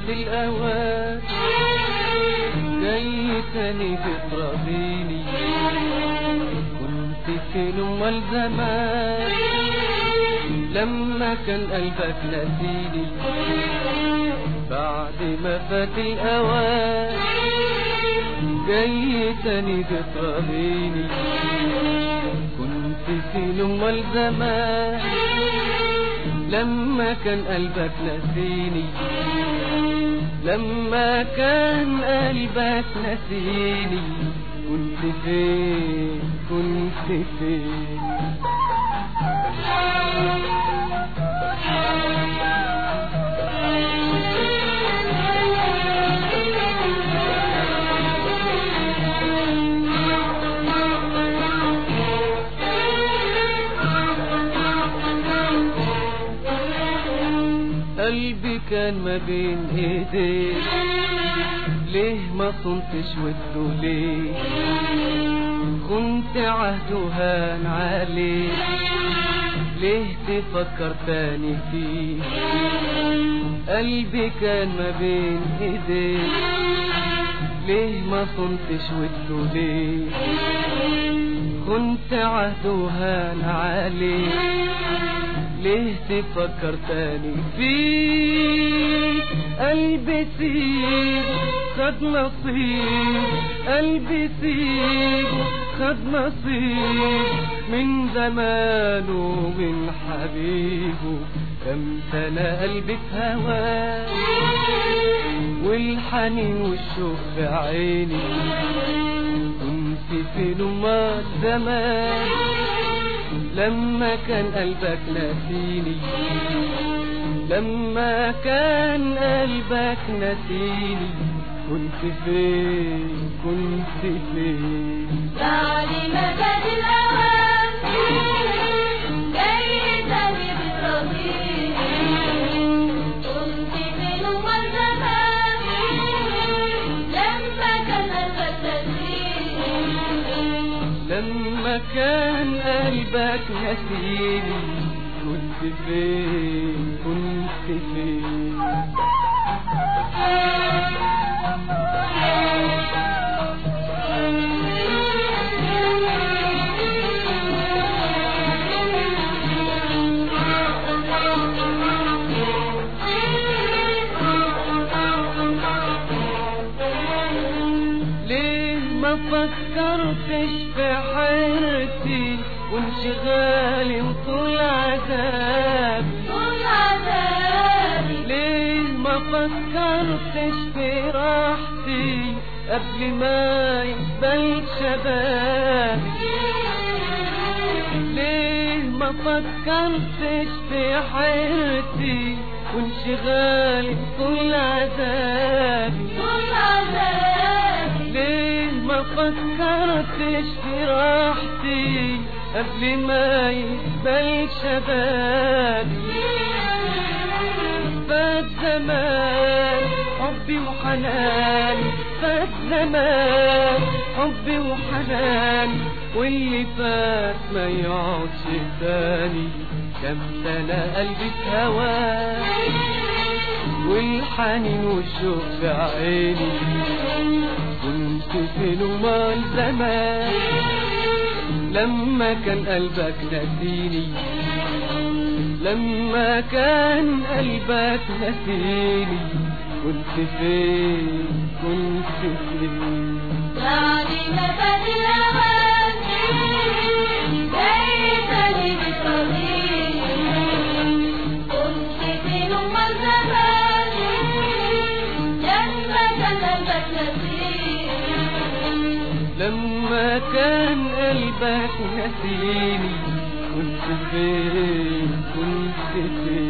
فات الأوان جاي تاني بتراضيني كنت فين امال زمان لما كان قلبك نسيني بعد ما فات الأوان جاي تاني بتراضيني كنت فين امال زمان لما كان قلبك نسيني لما كان قلبك نسيني كنت فين كنت فين قلبي كان ما بين ايديك ليه ما صنتش وده ليه كنت عهد وهان عليك ليه تفكر تاني فيه قلبي كان ما بين ايديك ليه ما صنتش وده ليه كنت عهد وهان عليك ليه تفكر تاني فيك قلبي سيب خد نصيب قلبي سيب خد نصيب من زمانه من حبيبه كم سنة قلبي في هواه والحنين والشوق في عيني كنت فين امال زمان لما كان قلبك ناسيني لما كان قلبك ناسيني كنت فين كنت فين بعد ما فات الأوان جاي تاني بتراضيني كنت فين أمال زمان لما كان قلبك نسيني لما كان قلبك ناسيني كنت فين كنت فين ليه ما فكرتش في حيرتي وانشغالي وطول عذابي طول عذابي ليه ما فكرتش في راحتي قبل ما يقبل شبابي ليه ما فكرتش في حيرتي وانشغالي طول عذابي طول عذابي ليه ما فكرتش في راحتي قبل ما يقبل شبابي فات زمان حبي وحنان فات زمان حبي وحنان واللي فات ما يقعدش تاني كم سنة قلبي في هواه والحنين والشوق في عيني كنت فين ومال زمان لما كان قلبك نسيني لما كان قلبك نسيني كنت فين كنت فين بعد ما فات الأوان جاي تاني بتراضيني كنت فين أمال زمان لما كان قلبك نسيني لما كان قلبك نسيني كنت فين كنت فين